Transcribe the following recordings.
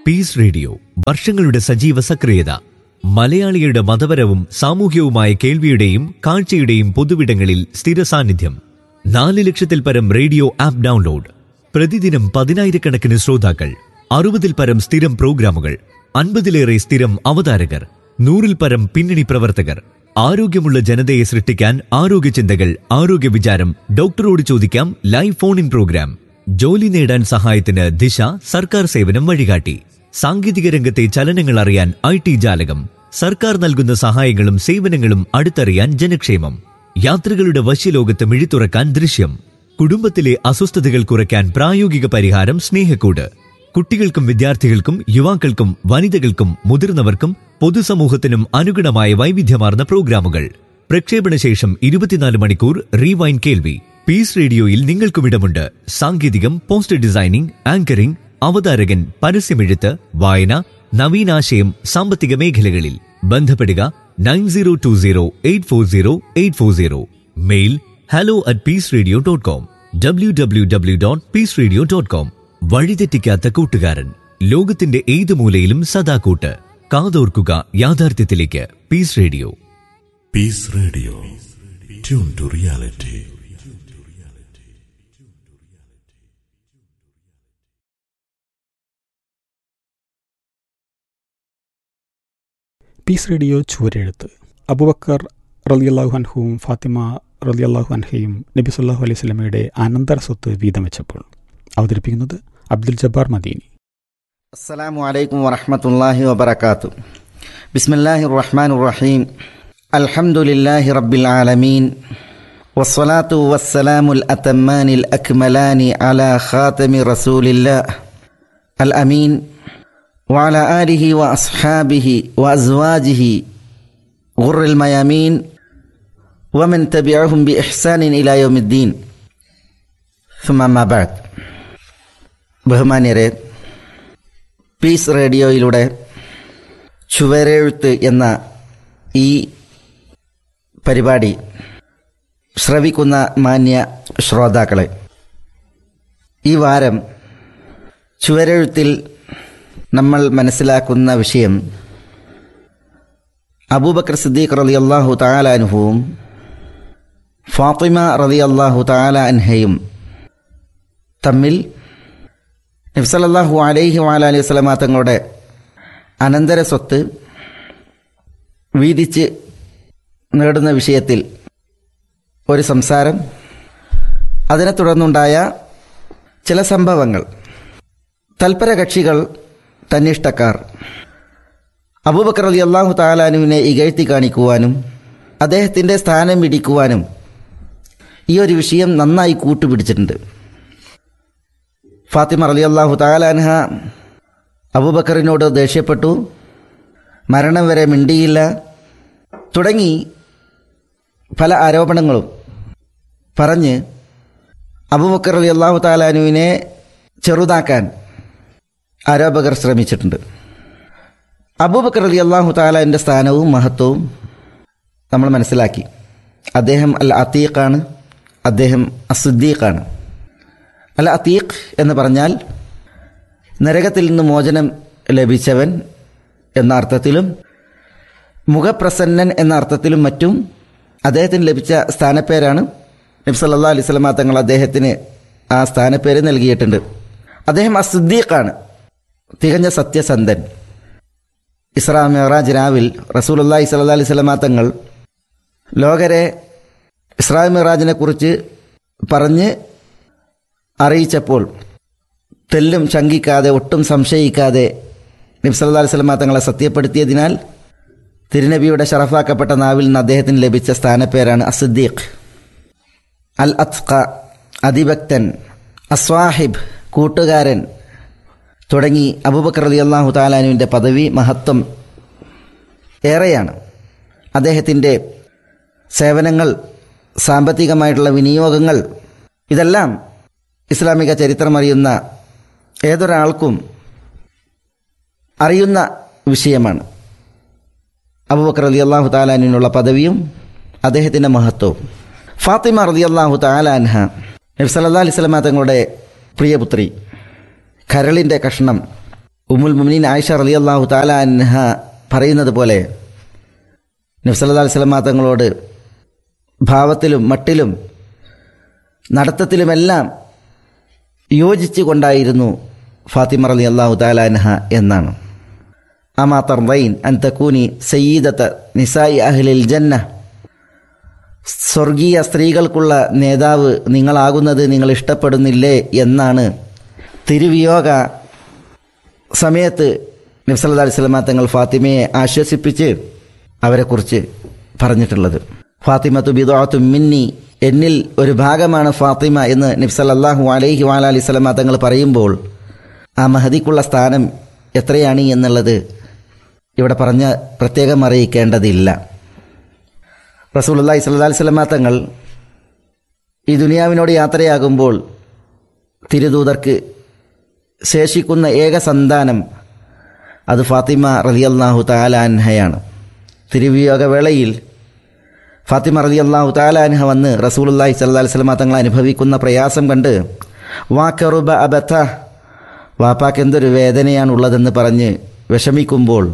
Piece radio വർഷങ്ങളുടെ സജീവ സക്രിയത മലയാളികളുടെ മതപരവും സാമൂഹ്യവുമായ കേൾവിയുടെയും കാഴ്ചയുടെയും പൊതുവിടങ്ങളിൽ സ്ഥിര സാന്നിധ്യം നാല് ലക്ഷത്തിൽ പരം റേഡിയോ ആപ്പ് ഡൗൺലോഡ് പ്രതിദിനം പതിനായിരക്കണക്കിന് ശ്രോതാക്കൾ അറുപതിൽ പരം സ്ഥിരം പ്രോഗ്രാമുകൾ അൻപതിലേറെ സ്ഥിരം അവതാരകർ നൂറിൽ പരം പിന്നണി പ്രവർത്തകർ ആരോഗ്യമുള്ള ജനതയെ സൃഷ്ടിക്കാൻ ആരോഗ്യ ചിന്തകൾ ആരോഗ്യ വിചാരം ഡോക്ടറോട് ചോദിക്കാം ലൈവ് ഫോൺ ഇൻ പ്രോഗ്രാം ജോലി നേടാൻ സഹായത്തിന് ദിശ സർക്കാർ സേവനം വഴികാട്ടി സാങ്കേതിക രംഗത്തെ ചലനങ്ങൾ അറിയാൻ ഐ ടി ജാലകം സർക്കാർ നൽകുന്ന സഹായങ്ങളും സേവനങ്ങളും അടുത്തറിയാൻ ജനക്ഷേമം യാത്രികളുടെ വശ്യലോകത്ത് മിഴിത്തുറക്കാൻ ദൃശ്യം കുടുംബത്തിലെ അസ്വസ്ഥതകൾ കുറയ്ക്കാൻ പ്രായോഗിക പരിഹാരം സ്നേഹക്കൂട് കുട്ടികൾക്കും വിദ്യാർത്ഥികൾക്കും യുവാക്കൾക്കും വനിതകൾക്കും മുതിർന്നവർക്കും പൊതുസമൂഹത്തിനും അനുഗുണമായ വൈവിധ്യമാർന്ന പ്രോഗ്രാമുകൾ പ്രക്ഷേപണ ശേഷം ഇരുപത്തിനാല് മണിക്കൂർ റീവൈൻ കേൾവി പീസ് റേഡിയോയിൽ നിങ്ങൾക്കും ഇടമുണ്ട് സാങ്കേതികം പോസ്റ്റർ ഡിസൈനിംഗ് ആങ്കറിംഗ് അവതാരകൻ പരസ്യമെഴുത്ത് വായന നവീനാശയം സാമ്പത്തിക മേഖലകളിൽ ബന്ധപ്പെടുക nine zero two zero eight four zero eight four zero mail hello at peace radio dot com W W W dot peace radio dot com വഴിതെറ്റിക്കാത്ത കൂട്ടുകാരൻ ലോകത്തിന്റെ ഏത് മൂലയിലും സദാ കൂട്ട് കാതോർക്കുക യാഥാർത്ഥ്യത്തിലേക്ക് peace radio Peace Radio. Tune to reality. Peace radio ചുവരെഴുത്ത് അബുബക്കർ റലിയല്ലാഹു അൻഹുവും ഫാത്തിമ റലിയല്ലാഹു അൻഹയും നബി സല്ലാഹു അലൈഹി സ്വലമയുടെ അനന്തര സ്വത്ത് വീതം വെച്ചപ്പോൾ അവതരിപ്പിക്കുന്നത് അബ്ദുൽ ജബ്ബാർ മദീനി السلام عليكم ورحمة الله وبركاته بسم الله الرحمن الرحيم الحمد لله رب العالمين والصلاة والسلام الأتمان الأكملان على خاتم رسول الله الأمين وعلى آله وأصحابه وأزواجه غر الميامين ومن تبعهم بإحسان إلى يوم الدين ثم ما بعد ബഹുമാന്യരെ പീസ് റേഡിയോയിലൂടെ ചുവരെഴുത്ത് എന്ന ഈ പരിപാടി ശ്രവിക്കുന്ന മാന്യ ശ്രോതാക്കളെ ഈ വാരം ചുവരെഴുത്തിൽ നമ്മൾ മനസ്സിലാക്കുന്ന വിഷയം അബൂബക്കർ സിദ്ദീഖ് റലി അള്ളാഹു താലാനുഹുവും ഫാത്തിമ റലി അള്ളാഹു താല അൻഹയും തമ്മിൽ നബ്സലല്ലാഹു അലൈഹി വാല അലൈഹി സ്വലമ തങ്ങളുടെ അനന്തര സ്വത്ത് വീതിച്ച് നേടുന്ന വിഷയത്തിൽ ഒരു സംസാരം അതിനെ തുടർന്നുണ്ടായ ചില സംഭവങ്ങൾ തൽപര കക്ഷികൾ തന്നിഷ്ടക്കാർ അബൂബക്കർ അലി അള്ളാഹു താലാനുവിനെ ഇകഴ്ത്തി കാണിക്കുവാനും അദ്ദേഹത്തിൻ്റെ സ്ഥാനം ഇടിക്കുവാനും ഈ ഒരു വിഷയം നന്നായി കൂട്ടുപിടിച്ചിട്ടുണ്ട് ഫാത്തിമ റലി അള്ളാഹു താലാൻഹ അബൂബക്കറിനോട് ദേഷ്യപ്പെട്ടു മരണം വരെ മിണ്ടിയില്ല തുടങ്ങി പല ആരോപണങ്ങളും പറഞ്ഞ് അബൂബക്കർ അലി അള്ളാഹു താലാനുവിനെ ചെറുതാക്കാൻ ആരോപകർ ശ്രമിച്ചിട്ടുണ്ട് അബൂബക്കർ അലി അള്ളാഹു താലാൻ്റെ സ്ഥാനവും മഹത്വവും നമ്മൾ മനസ്സിലാക്കി അദ്ദേഹം അൽ അത്തീഖാണ് അദ്ദേഹം അസുദ്ദീഖാണ് അൽ അത്തീഖ് എന്ന് പറഞ്ഞാൽ നരകത്തിൽ നിന്ന് മോചനം ലഭിച്ചവൻ എന്ന അർത്ഥത്തിലും മുഖപ്രസന്നൻ എന്ന അർത്ഥത്തിലും മറ്റും അദ്ദേഹത്തിന് ലഭിച്ച സ്ഥാനപ്പേരാണ് നബി സല്ലാ അലൈഹി സ്വലമ തങ്ങൾ അദ്ദേഹത്തിന് ആ സ്ഥാനപ്പേര് നൽകിയിട്ടുണ്ട് അദ്ദേഹം അസുദ്ദീഖാണ് തികഞ്ഞ സത്യസന്ധൻ ഇസ്രാ മെഹറാജ് രാവിൽ റസൂലുല്ലാഹി സല്ലാ അലൈഹി സ്വലമ തങ്ങൾ ലോകരെ ഇസ്രാ മെഹറാജിനെ കുറിച്ച് പറഞ്ഞ് അറിയിച്ചപ്പോൾ തെല്ലും ശങ്കിക്കാതെ ഒട്ടും സംശയിക്കാതെ നബി സല്ലാ അലൈഹി സ്വലമ തങ്ങളെ സത്യപ്പെടുത്തിയതിനാൽ തിരുനബിയുടെ ഷറഫാക്കപ്പെട്ട നാവിൽ നിന്ന് അദ്ദേഹത്തിന് ലഭിച്ച സ്ഥാനപ്പേരാണ് അസിദ്ദീഖ് അൽ അത്ഖ അതിഭക്തൻ അസ്വാഹിബ് കൂട്ടുകാരൻ തുടങ്ങി അബൂബക്കർ അലി അള്ളാഹു താലാനുവിൻ്റെ പദവി മഹത്വം ഏറെയാണ് അദ്ദേഹത്തിൻ്റെ സേവനങ്ങൾ സാമ്പത്തികമായിട്ടുള്ള വിനിയോഗങ്ങൾ ഇതെല്ലാം ഇസ്ലാമിക ചരിത്രമറിയുന്ന ഏതൊരാൾക്കും അറിയുന്ന വിഷയമാണ് അബൂബക്കർ അലി അള്ളാഹു താലാനിനുള്ള പദവിയും അദ്ദേഹത്തിൻ്റെ മഹത്വവും ഫാത്തിമ റലി അള്ളാഹു താലാൻഹ നബി സല്ലാ അലൈഹി സ്വലമ തങ്ങളുടെ പ്രിയപുത്രി കരളിൻ്റെ കഷ്ണം ഉമ്മുൽ മുമിനീൻ ആയിഷ റലി അള്ളാഹു താല അൻഹ പറയുന്നത് പോലെ നബ്സല്ലാ അലിസ്ലാം തങ്ങളോട് ഭാവത്തിലും മട്ടിലും നടത്തത്തിലുമെല്ലാം യോജിച്ചു കൊണ്ടായിരുന്നു ഫാത്തിമ റലി അള്ളാഹു താലാൻഹ എന്നാണ് അമാ തർദൈൻ അൻ തക്കൂനി സയ്യീദത്ത നിസായി അഹ്ലിൽ ജന്ന സ്വർഗീയ സ്ത്രീകൾക്കുള്ള നേതാവ് നിങ്ങളാകുന്നത് നിങ്ങൾ ഇഷ്ടപ്പെടുന്നില്ലേ എന്നാണ് തിരുവിയോഗ സമയത്ത് നബ്സല്ലാ അലിസ്ലാം തങ്ങൾ ഫാത്തിമയെ ആശ്വസിപ്പിച്ച് അവരെക്കുറിച്ച് പറഞ്ഞിട്ടുള്ളത് ഫാത്തിമത്തു ബിദാത്തു മിന്നി എന്നിൽ ഒരു ഭാഗമാണ് ഫാത്തിമ എന്ന് നബ്സല്ലാഹു അലൈഹി വാല അലൈഹി സ്വലമ തങ്ങൾ പറയുമ്പോൾ ആ മഹദിക്കുള്ള സ്ഥാനം എത്രയാണ് എന്നുള്ളത് ഇവിടെ പറഞ്ഞ് പ്രത്യേകം അറിയിക്കേണ്ടതില്ല റസൂലുള്ളാഹി സ്വല്ലല്ലാഹി അലൈഹി വസല്ലമ തങ്ങൾ ഈ ദുനിയാവിനോട് യാത്രയാകുമ്പോൾ തിരുദൂതർക്ക് ശേഷിക്കുന്ന ഏക സന്താനം അത് ഫാത്തിമ റളിയല്ലാഹു തആല അൻഹയാണ് തിരുവിയോഗ വേളയിൽ ഫാത്തിമ റളിയല്ലാഹു തആല അൻഹ വന്ന് റസൂലുള്ളാഹി സ്വല്ലല്ലാഹി അലൈഹി വസല്ലമ തങ്ങൾ അനുഭവിക്കുന്ന പ്രയാസം കണ്ട് വാക്കറുബ അബത്ത വാപ്പാക്ക് എന്തൊരു വേദനയാണുള്ളതെന്ന് പറഞ്ഞ് വിഷമിക്കുമ്പോൾ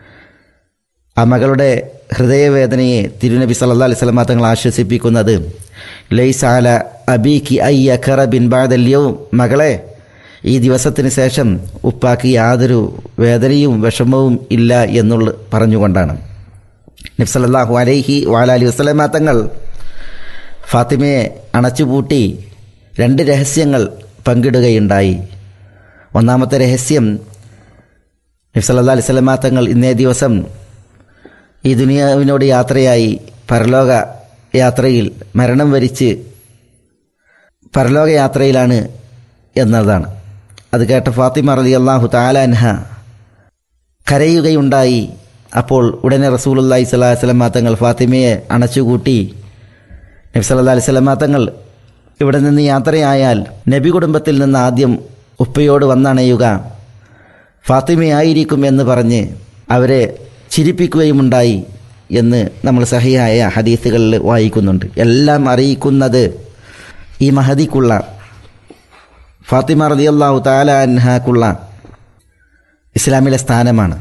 ആ മകളുടെ ഹൃദയവേദനയെ തിരുനബി സല്ലാ അലൈഹി സ്വലമ തങ്ങൾ ആശ്വസിപ്പിക്കുന്നത് ലൈസാല അബീക്ക് അയ്യഖറ ബിൻ ബാദല്യവും മകളെ ഈ ദിവസത്തിന് ശേഷം ഉപ്പാക്ക് യാതൊരു വേദനയും വിഷമവും ഇല്ല എന്നുള്ള പറഞ്ഞുകൊണ്ടാണ് നബ്സല്ലാഹു അലൈഹി വാലാലി വസ്ലമ തങ്ങൾ ഫാത്തിമയെ അണച്ചുപൂട്ടി രണ്ട് രഹസ്യങ്ങൾ പങ്കിടുകയുണ്ടായി ഒന്നാമത്തെ രഹസ്യം നബ്സല്ലാ അലൈഹി സ്വലമ തങ്ങൾ ഇന്നേ ദിവസം ഈ ദുനിയാവിനോട് യാത്രയായി പരലോക യാത്രയിൽ മരണം വരിച്ച് പരലോക യാത്രയിലാണ് എന്നതാണ് അത് കേട്ട ഫാത്തിമ റലി അള്ളാഹു താലാൻഹ കരയുകയുണ്ടായി അപ്പോൾ ഉടനെ റസൂലുല്ലാഹി സ്വലാഹു വസ്ലമ തങ്ങൾ ഫാത്തിമയെ അണച്ചുകൂട്ടി നബി സല്ലാ അലൈഹി സ്വലമ തങ്ങൾ ഇവിടെ നിന്ന് യാത്രയായാൽ നബി കുടുംബത്തിൽ നിന്ന് ആദ്യം ഉപ്പയോട് വന്നണയുക ഫാത്തിമയായിരിക്കും എന്ന് പറഞ്ഞ് അവരെ ചിരിപ്പിക്കുകയുമുണ്ടായി എന്ന് നമ്മൾ സഹിയായ ഹദീസുകളിൽ വായിക്കുന്നുണ്ട് എല്ലാം അറിയിക്കുന്നത് ഈ മഹദിക്കുള്ള ഫാത്തിമ റളിയല്ലാഹു തആല അൻഹാക്കുള്ള ഇസ്ലാമിലെ സ്ഥാനമാണ്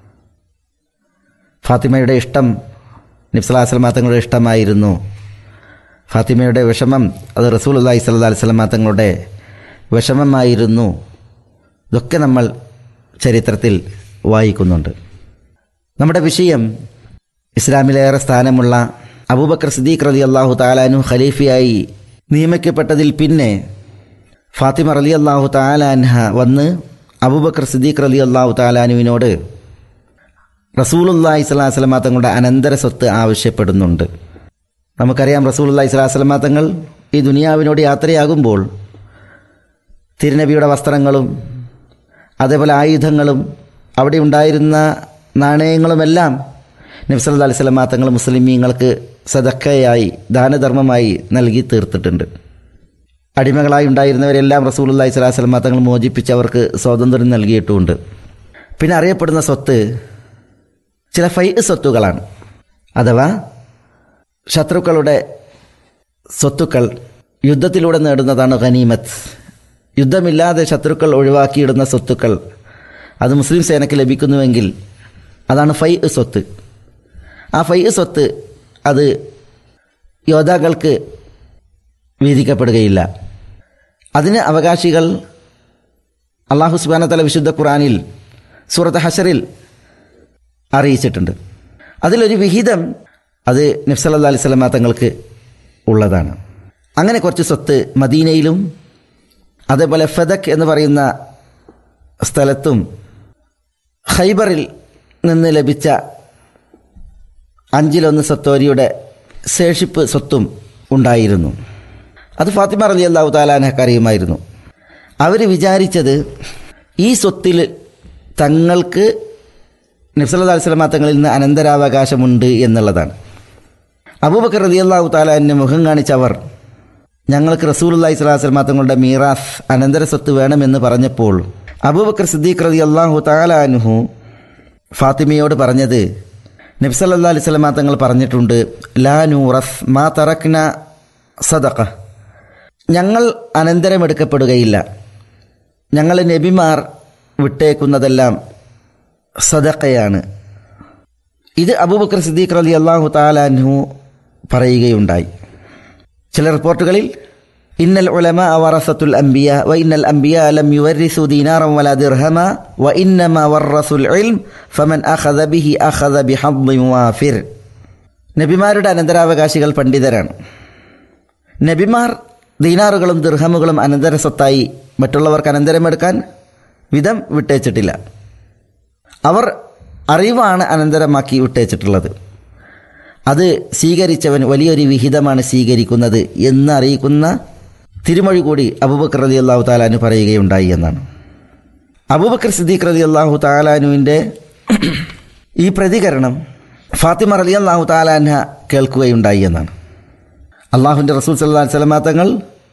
ഫാത്തിമയുടെ ഇഷ്ടം നിബ്സലാസ്ലമ തങ്ങളുടെ ഇഷ്ടമായിരുന്നു ഫാത്തിമയുടെ വിഷമം അത് റസൂൽ അള്ളാഹി സ്വല്ലാ അലിസ്ലമ തങ്ങളുടെ വിഷമമായിരുന്നു ഇതൊക്കെ നമ്മൾ ചരിത്രത്തിൽ വായിക്കുന്നുണ്ട് നമ്മുടെ വിഷയം ഇസ്ലാമിലേറെ സ്ഥാനമുള്ള അബൂബക്കർ സിദ്ദീഖ് റലി അള്ളാഹു താലാനു ഖലീഫയായി നിയമിക്കപ്പെട്ടതിൽ പിന്നെ ഫാത്തിമ റലി അള്ളാഹു താലാൻഹ വന്ന് അബൂബക്കർ സിദ്ദീഖ് റലി അള്ളാഹു താലാനുവിനോട് റസൂലുല്ലാഹി സ്വലാഹു വസ്ലമ തങ്ങളുടെ അനന്തര സ്വത്ത് ആവശ്യപ്പെടുന്നുണ്ട് നമുക്കറിയാം റസൂലുല്ലാഹി സ്വലാഹു വസ്ലമ തങ്ങൾ ഈ ദുനിയാവിനോട് യാത്രയാകുമ്പോൾ തിരുനബിയുടെ വസ്ത്രങ്ങളും അതേപോലെ ആയുധങ്ങളും അവിടെ ഉണ്ടായിരുന്ന നാണയങ്ങളുമെല്ലാം നബ്സല്ലാ അലൈഹി സ്വലമ തങ്ങൾ മുസ്ലിമീങ്ങൾക്ക് സദക്കയായി ദാനധർമ്മമായി നൽകി തീർത്തിട്ടുണ്ട് അടിമകളായി ഉണ്ടായിരുന്നവരെല്ലാം റസൂലുല്ലാഹി സ്വലാഹു സ്വലമ തങ്ങൾ മോചിപ്പിച്ച് അവർക്ക് സ്വാതന്ത്ര്യം നൽകിയിട്ടുമുണ്ട് പിന്നെ അറിയപ്പെടുന്ന സ്വത്ത് ചില ഫൈ സ്വത്തുകളാണ് അഥവാ ശത്രുക്കളുടെ സ്വത്തുക്കൾ യുദ്ധത്തിലൂടെ നേടുന്നതാണ് ഖനീമത്ത് യുദ്ധമില്ലാതെ ശത്രുക്കൾ ഒഴിവാക്കിയിടുന്ന സ്വത്തുക്കൾ അത് മുസ്ലിം സേനയ്ക്ക് ലഭിക്കുന്നുവെങ്കിൽ അതാണ് ഫൈ സ്വത്ത് ആ ഫൈ സ്വത്ത് അത് യോദ്ധാക്കൾക്ക് വീതിക്കപ്പെടുകയില്ല അതിന് അവകാശികൾ അള്ളാഹു സുബാന തല വിശുദ്ധ ഖുറാനിൽ സൂറത്ത് ഹഷറിൽ അറിയിച്ചിട്ടുണ്ട് അതിലൊരു വിഹിതം അത് നബ്സല്ലാ അലൈഹി സ്വലമ തങ്ങൾക്ക് ഉള്ളതാണ് അങ്ങനെ കുറച്ച് സ്വത്ത് മദീനയിലും അതേപോലെ ഫെദക് എന്ന് പറയുന്ന സ്ഥലത്തും ഖൈബറിൽ നിന്ന് ലഭിച്ച അഞ്ചിലൊന്ന് സത്തോരിയുടെ ശേഷിപ്പ് സ്വത്തും ഉണ്ടായിരുന്നു അത് ഫാത്തിമ റലി അള്ളാഹു താലാനഹക്ക് അറിയുമായിരുന്നു അവർ വിചാരിച്ചത് ഈ സ്വത്തിൽ തങ്ങൾക്ക് നബ്സല്ലാ അലിസ്ലാം തങ്ങളിൽ നിന്ന് അനന്തരാവകാശമുണ്ട് എന്നുള്ളതാണ് അബൂബക്കർ റലി അള്ളാഹു താലാനെ മുഖം കാണിച്ചവർ ഞങ്ങൾക്ക് റസൂലുല്ലാഹി സ്വലാസ്ലമ തങ്ങളുടെ മീറാസ് അനന്തര സ്വത്ത് വേണമെന്ന് പറഞ്ഞപ്പോൾ അബൂബക്കർ സിദ്ദീഖ് റലി അള്ളാഹു താലാനുഹു ഫാത്തിമയോട് പറഞ്ഞത് നബ്സല്ലാ അലൈഹി സ്വലമ തങ്ങൾ പറഞ്ഞിട്ടുണ്ട് ലാ നൂറസ് മാ തറക്ന സദഖ ഞങ്ങൾ അനന്തരമെടുക്കപ്പെടുകയില്ല ഞങ്ങൾ നബിമാർ വിട്ടേക്കുന്നതെല്ലാം സദക്കയാണ് ഇത് അബൂബക്കർ സിദ്ദീഖ് റലി അള്ളാഹു താലാൻഹു പറയുകയുണ്ടായി ചില റിപ്പോർട്ടുകളിൽ ഇന്നൽ ഉലമ അവറസത്തുൽ അംബിയ വ ഇന്നൽ അംബിയ ലം യുവരിസു ദീനാറം വല ദിർഹമ വ ഇന്നമ വറസുൽ ഇൽം ഫമൻ അഖദ ബിഹി അഖദ ബിഹദ്ദിൻ വാഫിർ നബിമാരുടെ അനന്തരാവകാശികൾ പണ്ഡിതരാണ് നബിമാർ ദീനാറുകളും ദിർഹമുകളും അനന്തര സ്വത്തായി മറ്റുള്ളവർക്ക് അനന്തരമെടുക്കാൻ വിധം വിട്ടേച്ചിട്ടില്ല അവർ അറിവാണ് അനന്തരമാക്കി വിട്ടേച്ചിട്ടുള്ളത് അത് സ്വീകരിച്ചവൻ വലിയൊരു വിഹിതമാണ് സ്വീകരിക്കുന്നത് എന്ന് അറിയിക്കുന്ന തിരുമൊഴി കൂടി അബൂബക്കർ റതി അള്ളാഹു താലാനു പറയുകയുണ്ടായി എന്നാണ് അബൂബക്കർ സിദ്ദീഖ് റതി അള്ളാഹു താലാനുവിൻ്റെ ഈ പ്രതികരണം ഫാത്തിമ റലി അള്ളാഹു താലാൻഹ കേൾക്കുകയുണ്ടായി എന്നാണ് അള്ളാഹുവിൻ്റെ റസൂൽ സല്ലാ സ്വലമാ തങ്ങൾ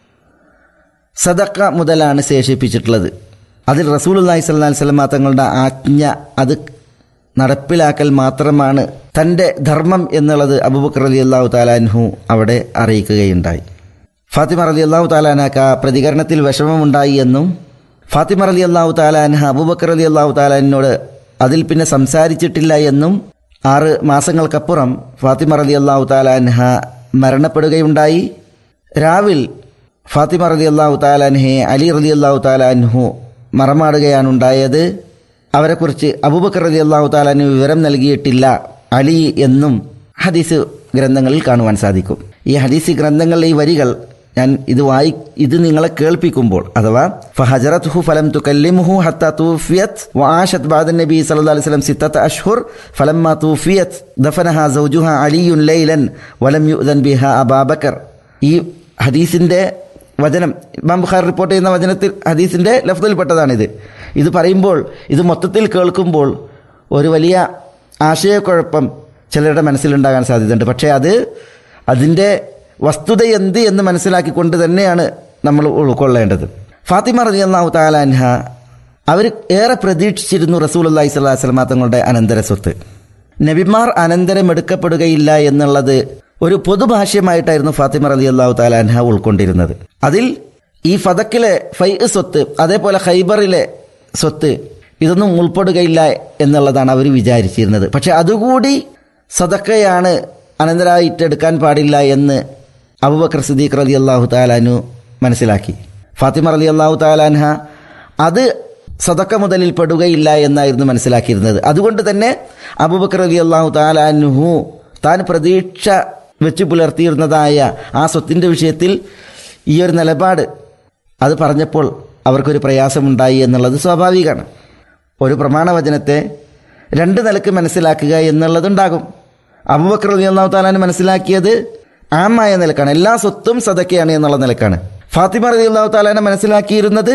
സദക്ക മുതലാണ് ശേഷിപ്പിച്ചിട്ടുള്ളത് അതിൽ റസൂൽ അള്ളാഹി സ്വല്ലാ സ്വലമാ തങ്ങളുടെ ആജ്ഞ അത് നടപ്പിലാക്കൽ മാത്രമാണ് തൻ്റെ ധർമ്മം എന്നുള്ളത് അബൂബക്കർ അലി അള്ളാഹു താലാൻഹു അവിടെ അറിയിക്കുകയുണ്ടായി ഫാത്തിമ റലി അള്ളാഹു താലാനക്ക് ആ പ്രതികരണത്തിൽ വിഷമമുണ്ടായി എന്നും ഫാത്തിമ റലി അള്ളാഹു താലാൻഹ അബൂബക്കർ അലി അള്ളാഹു താലാനോട് അതിൽ പിന്നെ സംസാരിച്ചിട്ടില്ല എന്നും ആറ് മാസങ്ങൾക്കപ്പുറം ഫാത്തിമ റലി അള്ളാഹു താലാൻഹ മരണപ്പെടുകയുണ്ടായി രാവിൽ ഫാത്തിമ റലി അള്ളാഹു താലാൻഹയെ അലി റലി അള്ളാഹു താലാൻഹു മറമാടുകയാണുണ്ടായത് അവരെക്കുറിച്ച് അബൂബക്കർ റലി അള്ളാഹു താലാന് വിവരം നൽകിയിട്ടില്ല അലി എന്നും ഹദീസ് ഗ്രന്ഥങ്ങളിൽ കാണുവാൻ സാധിക്കും ഈ ഹദീസ് ഗ്രന്ഥങ്ങളിലെ ഈ വരികൾ ഞാൻ ഇത് വായി ഇത് നിങ്ങളെ കേൾപ്പിക്കുമ്പോൾ അഥവാ ഫഹജറത് ഹു ഫലം തുക്കല്ലിമുഹു ഹത്ത തൂഫിയത് വആഷത് ബാദ നബി സല്ലല്ലാഹു അലൈഹി വസല്ലം സിത്തത അഷ്ഹുർ ഫലമ്മ തൂഫിയത് ദഫനഹ സൗജുഹ അലിയുൻ ലൈലൻ വലം യുദൻ ബിഹ അബാബക്കർ ഈ ഹദീസിന്റെ വചനം ഇമാം ബുഖാർ റിപ്പോർട്ട് ചെയ്യുന്ന വചനത്തിൽ ഹദീസിന്റെ ലഫ്തിൽപ്പെട്ടതാണിത് ഇത് പറയുമ്പോൾ ഇത് മൊത്തത്തിൽ കേൾക്കുമ്പോൾ ഒരു വലിയ ആശയക്കുഴപ്പം ചിലരുടെ മനസ്സിലുണ്ടാകാൻ സാധ്യതയുണ്ട് പക്ഷേ അത് അതിൻ്റെ വസ്തുത എന്ത് എന്ന് മനസ്സിലാക്കിക്കൊണ്ട് തന്നെയാണ് നമ്മൾ ഉൾക്കൊള്ളേണ്ടത് ഫാത്തിമ റതി അള്ളാഹു താലാൻഹ അവർ ഏറെ പ്രതീക്ഷിച്ചിരുന്നു റസൂൽ അള്ളാഹി സ്വലാഹു വസ്ലമ തങ്ങളുടെ അനന്തര സ്വത്ത് നബിമാർ അനന്തരം എടുക്കപ്പെടുകയില്ല എന്നുള്ളത് ഒരു പൊതുഭാഷ്യമായിട്ടായിരുന്നു ഫാത്തിമ റലി അള്ളാഹു താലാൻഹ ഉൾക്കൊണ്ടിരുന്നത് അതിൽ ഈ ഫതക്കിലെ ഫൈ സ്വത്ത് അതേപോലെ ഖൈബറിലെ സ്വത്ത് ഇതൊന്നും ഉൾപ്പെടുകയില്ല എന്നുള്ളതാണ് അവർ വിചാരിച്ചിരുന്നത് പക്ഷെ അതുകൂടി സദക്കയാണ് അനന്തരായിട്ട് എടുക്കാൻ പാടില്ല എന്ന് അബുബക്കർ സിദ്ദീഖ് റലി അള്ളാഹു താലാനു മനസ്സിലാക്കി ഫാത്തിമ റലി അള്ളാഹു താലാൻഹ അത് സദക്ക മുതലിൽ പെടുകയില്ല എന്നായിരുന്നു മനസ്സിലാക്കിയിരുന്നത് അതുകൊണ്ട് തന്നെ അബുബക്കർ അലി അള്ളാഹു താലാനുഹു താൻ പ്രതീക്ഷ വെച്ച് പുലർത്തിയിരുന്നതായ ആ സ്വത്തിൻ്റെ വിഷയത്തിൽ ഈ ഒരു നിലപാട് അത് പറഞ്ഞപ്പോൾ അവർക്കൊരു പ്രയാസമുണ്ടായി എന്നുള്ളത് സ്വാഭാവികമാണ് ഒരു പ്രമാണവചനത്തെ രണ്ട് നിലക്ക് മനസ്സിലാക്കുക എന്നുള്ളതുണ്ടാകും അബുബക്കർ അലി അള്ളാഹു താലാന് മനസ്സിലാക്കിയത് ആമായ നിലക്കാണ് എല്ലാ സ്വത്തും സദക്കയാണ് എന്നുള്ള നിലക്കാണ് ഫാത്തിമ റലി അള്ളാഹു താലാനെ മനസ്സിലാക്കിയിരുന്നത്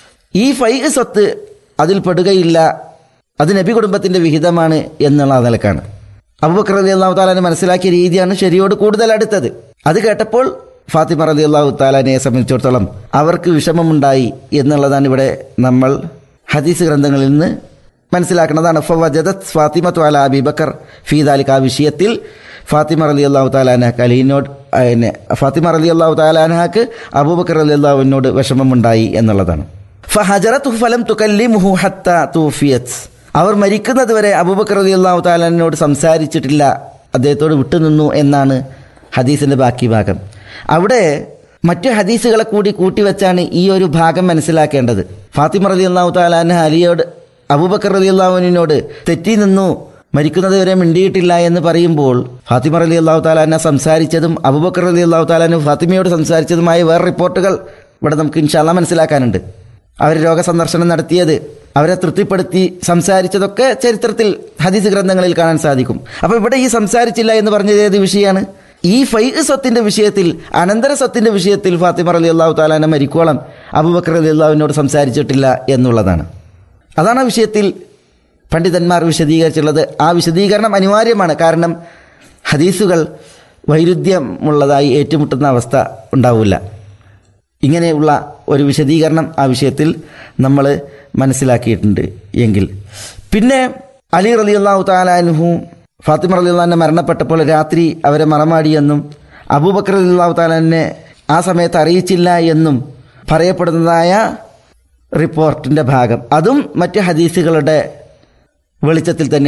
ഈ ഫൈ സ്വത്ത് അതിൽ പെടുകയില്ല അത് നബി കുടുംബത്തിന്റെ വിഹിതമാണ് എന്നുള്ള നിലക്കാണ് അബുബക്കർ അലി അള്ളാഹു താലാനെ മനസ്സിലാക്കിയ രീതിയാണ് ശരിയോട് കൂടുതൽ അടുത്തത് അത് കേട്ടപ്പോൾ ഫാത്തിമ റലി അള്ളാഹു താലാനെ സംബന്ധിച്ചിടത്തോളം അവർക്ക് വിഷമമുണ്ടായി എന്നുള്ളതാണ് ഇവിടെ നമ്മൾ ഹദീസ് ഗ്രന്ഥങ്ങളിൽ നിന്ന് മനസ്സിലാക്കുന്നതാണ് ഫവജദത് ഫാത്തിമ ത്വാല അബി ബക്കർ ഫീദാലിക്ക് ആ വിഷയത്തിൽ ഫാത്തിമ റലി അള്ളാഹു താലാനഹക്ക് അലീനോട് പിന്നെ ഫാത്തിമ റലി അള്ളാഹു താലാനഹക്ക് അബൂബക്കർ അലി അള്ളാഹുവിനോട് വിഷമമുണ്ടായി എന്നുള്ളതാണ് ഫഹജറത്തു ഫലം തുകല്ലിമുഹു ഹത്ത തൂഫിയത് അവർ മരിക്കുന്നത് വരെ അബൂബക്കർ അലി അള്ളാഹു താലാനോട് സംസാരിച്ചിട്ടില്ല അദ്ദേഹത്തോട് വിട്ടുനിന്നു എന്നാണ് ഹദീസിന്റെ ബാക്കി ഭാഗം അവിടെ മറ്റു ഹദീസുകളെ കൂടി കൂട്ടിവെച്ചാണ് ഈ ഒരു ഭാഗം മനസ്സിലാക്കേണ്ടത് ഫാത്തിമ റലി അള്ളാഹു താലാന അലിയോട് അബൂബക്കർ റലി അള്ളാഹുവിനോട് തെറ്റി നിന്നു മരിക്കുന്നത് വരെ മിണ്ടിയിട്ടില്ല എന്ന് പറയുമ്പോൾ ഫാത്തിമ റലി അള്ളാഹു താലാന സംസാരിച്ചതും അബൂബക്കർ റലി അള്ളാഹു താലാനു ഫാത്തിമയോട് സംസാരിച്ചതുമായ വേറെ റിപ്പോർട്ടുകൾ ഇവിടെ നമുക്ക് ഇൻഷാല്ല മനസ്സിലാക്കാനുണ്ട് അവർ രോഗസന്ദർശനം നടത്തിയത് അവരെ തൃപ്തിപ്പെടുത്തി സംസാരിച്ചതൊക്കെ ചരിത്രത്തിൽ ഹദീസ് ഗ്രന്ഥങ്ങളിൽ കാണാൻ സാധിക്കും അപ്പോൾ ഇവിടെ ഈ സംസാരിച്ചില്ല എന്ന് പറഞ്ഞത് ഏത് വിഷയമാണ് ഈ ഫൈ സ്വത്തിന്റെ വിഷയത്തിൽ അനന്തര സ്വത്തിന്റെ വിഷയത്തിൽ ഫാത്തിമ അലി അള്ളാഹു താലാനെ മരിക്കോളം അബുബക്കർ അലി അള്ളാഹുവിനോട് സംസാരിച്ചിട്ടില്ല എന്നുള്ളതാണ് അതാണ് ആ വിഷയത്തിൽ പണ്ഡിതന്മാർ വിശദീകരിച്ചുള്ളത് ആ വിശദീകരണം അനിവാര്യമാണ് കാരണം ഹദീസുകൾ വൈരുദ്ധ്യമുള്ളതായി ഏറ്റുമുട്ടുന്ന അവസ്ഥ ഉണ്ടാവില്ല ഇങ്ങനെയുള്ള ഒരു വിശദീകരണം ആ വിഷയത്തിൽ നമ്മൾ മനസ്സിലാക്കിയിട്ടുണ്ട് എങ്കിൽ പിന്നെ അലി റലി അള്ളാഹു താലാനുഹു ഫാത്തിമ റലി അള്ളഹാനെ മരണപ്പെട്ടപ്പോൾ രാത്രി അവരെ മറമാടിയെന്നും അബൂബക്കർ അലി അള്ളാഹു താലാനെ ആ സമയത്ത് അറിയിച്ചില്ല എന്നും പറയപ്പെടുന്നതായ റിപ്പോർട്ടിൻ്റെ ഭാഗം അതും മറ്റ് ഹദീസുകളുടെ വെളിച്ചത്തിൽ തന്നെ